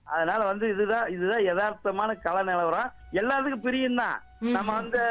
அதனால வந்து இதுதான் இதுதான் யதார்த்தமான கள நிலவரம் எல்லாத்துக்கும் பிரியம் தான் ம். நம்ம வந்து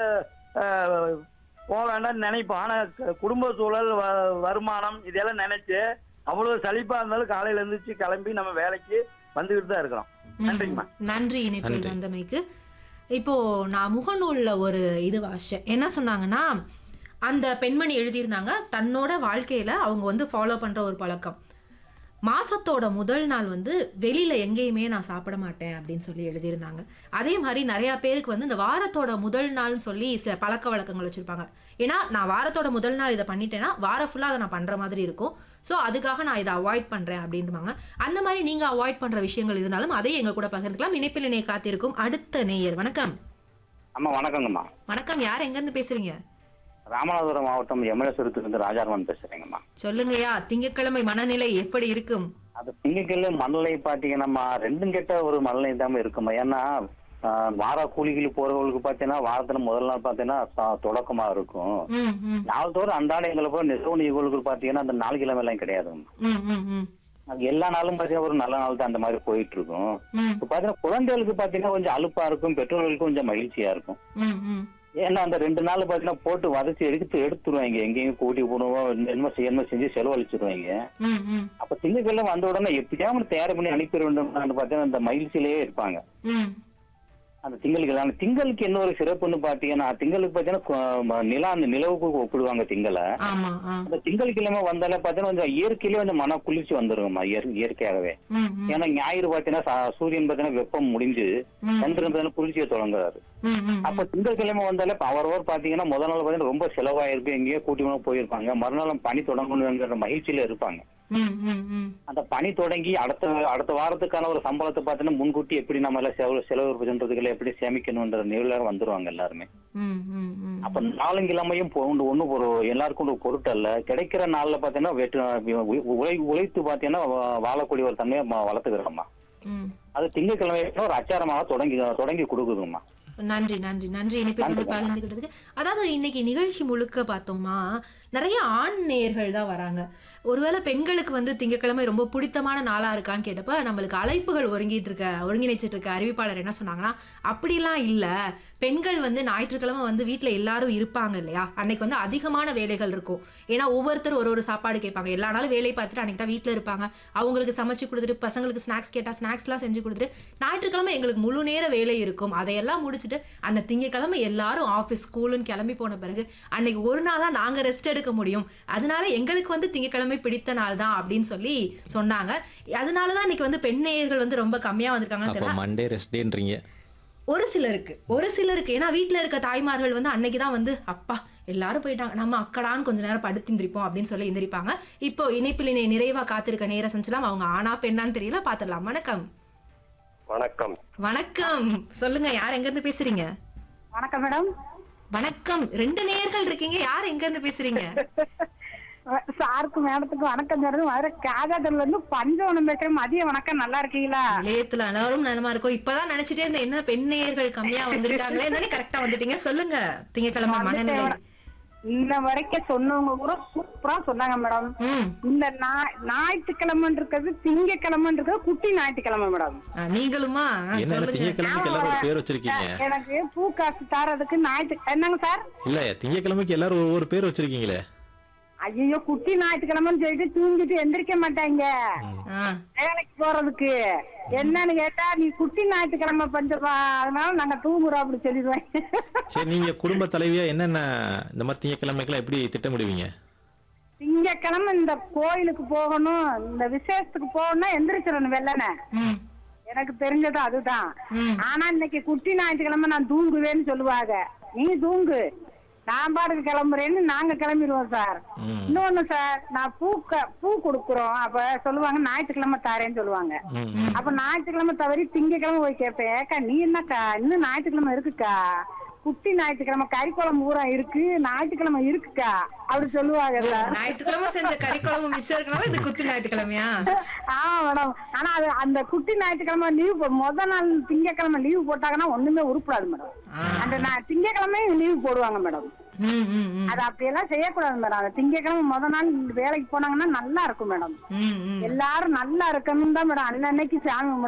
அஹ், போக வேண்டாம்னு நினைப்போம் ஆனா க- குடும்ப சூழல் வ- வருமானம் இதெல்லாம் நினைச்சு அவ்வளவு சலிப்பா இருந்தாலும் காலையில எழுந்திரிச்சு கிளம்பி நம்ம வேலைக்கு வந்துகிட்டு தான் இருக்கிறோம் நன்றிங்கம்மா நன்றி இணைப்பில் நன்றி. வந்தமைக்கு இப்போ நான் முகநூல்ல ஒரு இது வாசிச்சேன் என்ன சொன்னாங்கன்னா அந்த பெண்மணி எழுதியிருந்தாங்க தன்னோட வாழ்க்கையில அவங்க வந்து ஃபாலோ பண்ற ஒரு பழக்கம் மாசத்தோட முதல் நாள் வந்து வெளியில எங்கேயுமே நான் சாப்பிட மாட்டேன் அப்படின்னு சொல்லி எழுதியிருந்தாங்க அதே மாதிரி நிறைய பேருக்கு வந்து இந்த வாரத்தோட முதல் நாள்னு சொல்லி சில பழக்க வழக்கங்கள் வச்சிருப்பாங்க ஏன்னா நான் வாரத்தோட முதல் நாள் இதை பண்ணிட்டேன்னா வாரம் ஃபுல்லா அதை நான் பண்ற மாதிரி இருக்கும் ஸோ அதுக்காக நான் இதை அவாய்ட் பண்றேன் அப்படின்பாங்க அந்த மாதிரி நீங்க அவாய்ட் பண்ற விஷயங்கள் இருந்தாலும் அதையும் எங்க கூட பகிர்ந்துக்கலாம் இணைப்பில் இணைய காத்திருக்கும் அடுத்த நேயர் வணக்கம் அம்மா வணக்கங்கம்மா வணக்கம் யார் எங்க இருந்து பேசுறீங்க ராமநாதபுரம் மாவட்டம் எம்எல்ஏசுரத்துலேருந்து ராஜாராமன் பேசுறேங்கம்மா சொல்லுங்கய்யா திங்கட்கிழமை மனநிலை எப்படி இருக்கும் அது திங்கக்கிழமை மணலை பார்த்தீங்கன்னாம்மா ரெண்டும் கெட்ட ஒரு மணலை தான் இருக்குமா ஏன்னா ஆஹ், வார கூலிகளுக்கு போறவங்களுக்கு பார்த்தீங்கன்னா வாரத்துல முதல் நாள் பார்த்தீங்கன்னா ச- தொடக்கமா இருக்கும் ம் ம் நாள்தோறும் அன்றாட எங்களை போய் நெசவு நிகழ்வுகள் பார்த்தீங்கன்னா அந்த நாலு கிழமை எல்லாம் கிடையாதுங்கம்மா ம் ம் ம் அது எல்லா நாளும் பார்த்தீங்கன்னா ஒரு நல்ல நாள் தான் அந்த மாதிரி போயிட்டு இருக்கும் ம் இப்போ பார்த்தீங்கன்னா குழந்தைகளுக்கு பார்த்தீங்கன்னா கொஞ்சம் அலுப்பா இருக்கும் பெற்றோர்களுக்கு கொஞ்சம் மகிழ்ச்சியா இருக்கும் ம் ம் ஏன்னா அந்த ரெண்டு நாள் பார்த்தீங்கன்னா போட்டு வதச்சி எடுத்து எடுத்துருவாங்க எங்கேயும் கூட்டி போடுவோம் என்ன செய்யணுமோ செஞ்சு செலவழிச்சிருவாங்க ம் ம் அப்ப திங்கட்கிழமை வந்த உடனே எப்படியாவது தயார் பண்ணி அனுப்பிட வேண்டும் பார்த்தீங்கன்னா அந்த மகிழ்ச்சியிலேயே இருப்பாங்க ம் அந்த திங்களுக்கு திங்களுக்கு என்ன ஒரு சிறப்புன்னு பாத்தீங்கன்னா திங்களுக்கு பாத்தீங்கன்னா கு- ம- நிலா அந்த நிலவுக்கு ஒப்பிடுவாங்க திங்களை ஆமா ஆ அந்த திங்கட்கிழமை வந்தாலே பாத்தீங்கன்னா கொஞ்சம் இயற்கையிலே கொஞ்சம் மன குளிர்ச்சி வந்துருங்கம்மா இயற்- இயற்கையாகவே ம் ம் ஏன்னா ஞாயிறு பாத்தீங்கன்னா சா- சூரியன் பாத்தீங்கன்னா வெப்பம் முடிஞ்சு ம். சந்திரன் பாத்தீங்கன்னா குளிர்ச்சியை தொடங்குறாரு ம் ம் அப்ப திங்கட்கிழமை வந்தாலே இப்ப அவரவர் பாத்தீங்கன்னா முதல் நாள் பாத்தீங்கன்னா ரொம்ப செலவாயிருக்கு எங்கேயோ கூட்டி கொண்டு போயிருப்பாங்க மறுநாள் பணி தொடங்கணுங்கிற மகிழ்ச்சியில இருப்பாங்க ம் ம் ம் அந்த பணி தொடங்கி அடுத்த அடுத்த வாரத்துக்கான ஒரு சம்பளத்தை பார்த்தீங்கன்னா முன்கூட்டி எப்படி நம்ம எல்லாம் செலவு செலவு பண்றதுக்குள்ள எப்படி சேமிக்கணும்ன்ற நிலையில வந்துருவாங்க எல்லாருமே ம் ம் ம் அப்ப நாளுங்கிழமையும் ஒன்று ஒண்ணு ஒரு எல்லாருக்கும் ஒரு பொருட்டல்ல கிடைக்கிற நாள்ல பாத்தீங்கன்னா வெட்டு உ- உழை உழைத்து பாத்தீங்கன்னா வா- வாழக்கூடிய ஒரு தன்மையை ம- வளர்த்துக்கிறோம்மா ம் அது திங்கட்கிழமை ஒரு அச்சாரமாக தொடங்கி தொடங்கி கொடுக்குதுங்கம்மா நன்றி நன்றி நன்றி இணைப்பில் வந்து பகிர்ந்துக்கிட்டதுக்கு அதாவது இன்னைக்கு நிகழ்ச்சி முழுக்க பார்த்தோம்னா நிறைய ஆண் நேயர்கள் தான் வராங்க ஒருவேளை பெண்களுக்கு வந்து திங்கட்கிழமை ரொம்ப பிடித்தமான நாளா இருக்கான்னு கேட்டப்ப நம்மளுக்கு அழைப்புகள் ஒருங்கிட்டு இருக்க ஒருங்கிணைச்சிட்டு இருக்க அறிவிப்பாளர் என்ன சொன்னாங்கன்னா அப்படிலாம் இல்ல பெண்கள் வந்து ஞாயிற்றுக்கிழமை வந்து வீட்ல எல்லாரும் இருப்பாங்க இல்லையா அன்னைக்கு வந்து அதிகமான வேலைகள் இருக்கும் ஏன்னா ஒவ்வொருத்தரும் ஒரு ஒரு சாப்பாடு கேட்பாங்க எல்லா நாளும் வேலை பார்த்துட்டு அன்னைக்கு தான் வீட்ல இருப்பாங்க அவங்களுக்கு சமைச்சு கொடுத்துட்டு பசங்களுக்கு ஸ்நாக்ஸ் கேட்டா ஸ்நாக்ஸ்லாம் செஞ்சு கொடுத்துட்டு ஞாயிற்றுக்கிழமை எங்களுக்கு முழு நேர வேலை இருக்கும் அதையெல்லாம் முடிச்சுட்டு அந்த திங்கக்கிழமை எல்லாரும் ஆஃபீஸ் ஸ்கூலுன்னு கிளம்பி போன பிறகு அன்னைக்கு ஒரு நாள் தான் நாங்க ரெஸ்ட் எடுக்க முடியும் அதனால எங்களுக்கு வந்து திங்கக்கிழமை பிடித்த நாள் தான் அப்படின்னு சொல்லி சொன்னாங்க அதனால தான் இன்னைக்கு வந்து பெண் நேயர்கள் வந்து ரொம்ப கம்மியா வந்திருக்காங்கன்னு அப்போ தெரியல மண்டே ரெஸ்ட் டேன்றீங்க ஒரு சிலருக்கு ஒரு சிலருக்கு ஏன்னா வீட்ல இருக்க தாய்மார்கள் வந்து அன்னைக்கு தான் வந்து அப்பா எல்லாரும் போயிட்டாங்க நம்ம அக்கடான்னு கொஞ்ச நேரம் படுத்திருப்போம் அப்படின்னு சொல்லி எந்திரிப்பாங்க இப்போ இணைப்பில் இணை நிறைவா காத்திருக்க நேர செஞ்சலாம் அவங்க ஆனா பெண்ணான்னு தெரியல பாத்துடலாம் வணக்கம் வணக்கம் வணக்கம் சொல்லுங்க யார் எங்க இருந்து பேசுறீங்க வணக்கம் மேடம் வணக்கம் ரெண்டு நேயர்கள் இருக்கீங்க யார் எங்க இருந்து பேசுறீங்க சாருக்கு மேடத்துக்கு வணக்கம் தருது மதுரை காஜாதூர்ல இருந்து பஞ்சவனம் பேசுறேன் மதிய வணக்கம் நல்லா இருக்கீங்களா நிலையத்துல எல்லாரும் நலமா இருக்கும் இப்பதான் நினைச்சிட்டே இருந்தேன் என்ன பெண் நேயர்கள் கம்மியா வந்திருக்காங்களே என்னன்னு கரெக்டா வந்துட்டீங்க சொல்லுங்க திங்கக்கிழமை மனநிலை இன்ன வரைக்கும் சொன்னவங்க கூட சூப்பரா சொன்னாங்க மேடம் ம் இந்த நா- ஞாயிற்றுக்கிழமைன்னு இருக்கிறது திங்கக்கிழமைன்னு இருக்கிறது குட்டி ஞாயிற்றுக்கிழமை மேடம் ஆ, நீங்களுமா ஆ, என்ன சொல்லுங்க திங்கக்கிழமைக்கு எல்லாரும் ஒரு பேர் வச்சிருக்கீங்க எனக்கு பூ காசு தரதுக்கு ஞாயிற்று என்னங்க சார் இல்ல திங்கக்கிழமைக்கு எல்லாரும் ஒவ்வொரு பேர் வச்சிருக்கீங்களே ஐயோ குட்டி ஞாயிற்றுக்கிழமைன்னு சொல்லிட்டு தூங்கிட்டு எந்திரிக்க மாட்டாங்க ஆ வேலைக்கு போறதுக்கு என்னன்னு கேட்டா நீ குட்டி ஞாயிற்றுக்கிழமை பஞ்சப்பா அதனால நாங்க தூங்குறோம் அப்படி சொல்லிடுவேன் சரி நீங்க குடும்ப தலைவியா என்னென்ன இந்த மாதிரி திங்கக்கிழமைக்கெல்லாம் எப்படி திட்டமிடுவீங்க திங்கக்கிழமை இந்த கோயிலுக்கு போகணும் இந்த விசேஷத்துக்கு போகணும்னா எந்திரிச்சிடணும் வெள்ளனை ம் எனக்கு தெரிஞ்சது அதுதான் ம் ஆனா இன்னைக்கு குட்டி ஞாயிற்றுக்கிழமை நான் தூங்குவேன்னு சொல்லுவாங்க நீ தூங்கு நான் பாட்டுக்கு கிளம்புறேன்னு நாங்க கிளம்பிடுவோம் சார் ம் இன்னொன்னு சார் நான் பூ க- பூ கொடுக்குறோம் அப்ப சொல்லுவாங்க ஞாயிற்றுக்கிழமை தாரேன்னு சொல்லுவாங்க ம் ம். அப்ப ஞாயிற்றுக்கிழமை தவறி திங்கக்கிழமை போய் கேட்பேன் ஏக்கா நீ என்னக்கா இன்னும் ஞாயிற்றுக்கிழமை இருக்குக்கா குட்டி ஞாயிற்றுக்கிழமை கறி குழம்பு ஊரா இருக்கு ஞாயிற்றுக்கிழமை இருக்குக்கா அப்படி சொல்லுவாங்க சார் ஞாயிற்றுக்கிழமை செஞ்ச கறி குழம்பு மிச்சம் இருக்கனால இது குத்து ஞாயிற்றுக்கிழமையா ஆமா மேடம் ஆனா அது அந்த குட்டி ஞாயிற்றுக்கிழமை லீவ் முத நாள் திங்கக்கிழமை லீவ் போட்டாங்கன்னா ஒண்ணுமே உருப்படாது மேடம் அந்த நா- திங்கக்கிழமை லீவ் போடுவாங்க மேடம் ம் ம் ம் அது அப்படியெல்லாம் செய்யக்கூடாது மேடம் அந்த திங்கக்கிழமை முத நாள் வேலைக்கு போனாங்கன்னா நல்லா இருக்கும் மேடம் ம் ம் எல்லாரும் நல்லா இருக்கணும் தான் மேடம் அன்னன்னைக்கு சாமி